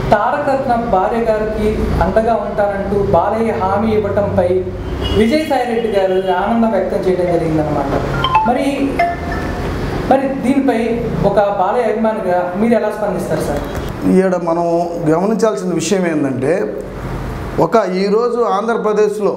తారకరత్న భార్య గారికి అండగా ఉంటారంటూ బాలయ్య హామీ ఇవ్వటంపై విజయసాయి రెడ్డి గారు ఆనందం వ్యక్తం చేయడం జరిగిందనమాట మరి మరి దీనిపై ఒక బాలయ్య అభిమానిగా మీరు ఎలా స్పందిస్తారు సార్ ఈడ మనం గమనించాల్సిన విషయం ఏంటంటే ఒక ఈరోజు ఆంధ్రప్రదేశ్లో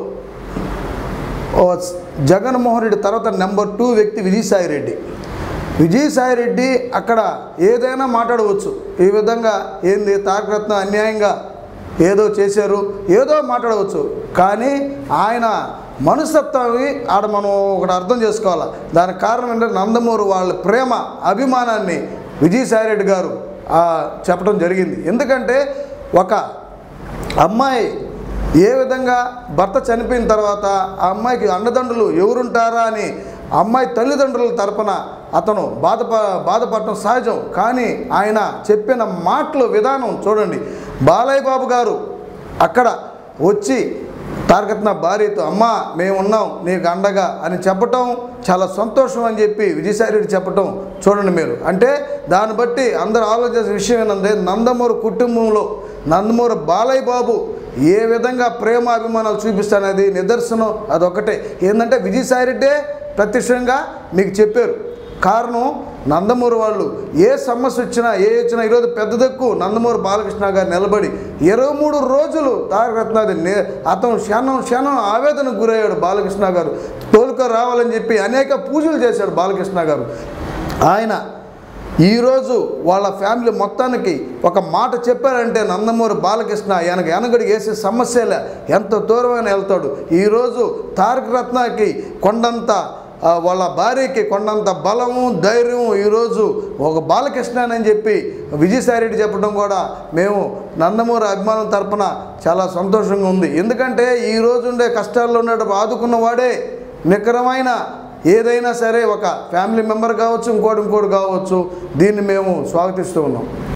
ఓ స్- జగన్మోహన్ రెడ్డి తర్వాత నెంబర్ టూ వ్యక్తి విజయసాయి రెడ్డి విజయసాయి రెడ్డి అక్కడ ఏదైనా మాట్లాడవచ్చు ఈ విధంగా ఏంది తారకరత్న అన్యాయంగా ఏదో చేశారు ఏదో మాట్లాడవచ్చు కానీ ఆయన మనస్తత్వాన్ని ఆడ మనం ఒకటి అర్థం చేసుకోవాలి దానికి కారణం ఏంటంటే నందమూరి వాళ్ళ ప్రేమ అభిమానాన్ని విజయసాయి రెడ్డి గారు ఆ, చెప్పడం జరిగింది ఎందుకంటే ఒక అమ్మాయి ఏ విధంగా భర్త చనిపోయిన తర్వాత ఆ అమ్మాయికి అండదండలు ఎవరుంటారా అని అమ్మాయి తల్లిదండ్రుల తరపున అతను బాధప బాధపడటం సహజం కానీ ఆయన చెప్పిన మాటలు విధానం చూడండి బాలయ్య బాబు గారు అక్కడ వచ్చి తారకత్న భార్యతో అమ్మ మేము ఉన్నాం నీకు అండగా అని చెప్పటం చాలా సంతోషం అని చెప్పి విజయసాయి రెడ్డి చెప్పటం చూడండి మీరు అంటే దాన్ని బట్టి అందరూ ఆలోచించిన విషయం ఏంటంటే నందమూరి కుటుంబంలో నందమూరి బాలయ్య బాబు ఏ విధంగా ప్రేమ అభిమానాలు చూపిస్తానది నిదర్శనం అదొకటే ఏంటంటే విజయసాయి రెడ్డే ప్రత్యక్షంగా మీకు చెప్పారు కారణం నందమూరి వాళ్ళు ఏ సమస్య వచ్చినా ఏ వచ్చినా ఈరోజు పెద్ద దక్కు నందమూరి బాలకృష్ణ గారు నిలబడి ఇరవై మూడు రోజులు తారకరత్నాది నే అతను క్షణం క్షణం ఆవేదనకు గురయ్యాడు బాలకృష్ణ గారు తోలుక రావాలని చెప్పి అనేక పూజలు చేశాడు బాలకృష్ణ గారు ఆయన ఈరోజు వాళ్ళ ఫ్యామిలీ మొత్తానికి ఒక మాట చెప్పారంటే నందమూరి బాలకృష్ణ వెనక వెనకడికి వేసే సమస్యలే ఎంత దూరమైన వెళ్తాడు ఈరోజు తారక రత్నకి కొండంత ఆ, వాళ్ళ భార్యకి కొండంత బలము ధైర్యం ఈరోజు ఒక బాలకృష్ణ అని చెప్పి విజయసాయి రెడ్డి చెప్పడం కూడా మేము నందమూరి అభిమానుల తరపున చాలా సంతోషంగా ఉంది ఎందుకంటే ఈ రోజు ఉండే కష్టాల్లో ఉండేటప్పుడు ఆదుకున్న వాడే నికరమైన ఏదైనా సరే ఒక ఫ్యామిలీ మెంబర్ కావచ్చు ఇంకోటి ఇంకోటి కావచ్చు దీన్ని మేము స్వాగతిస్తూ ఉన్నాం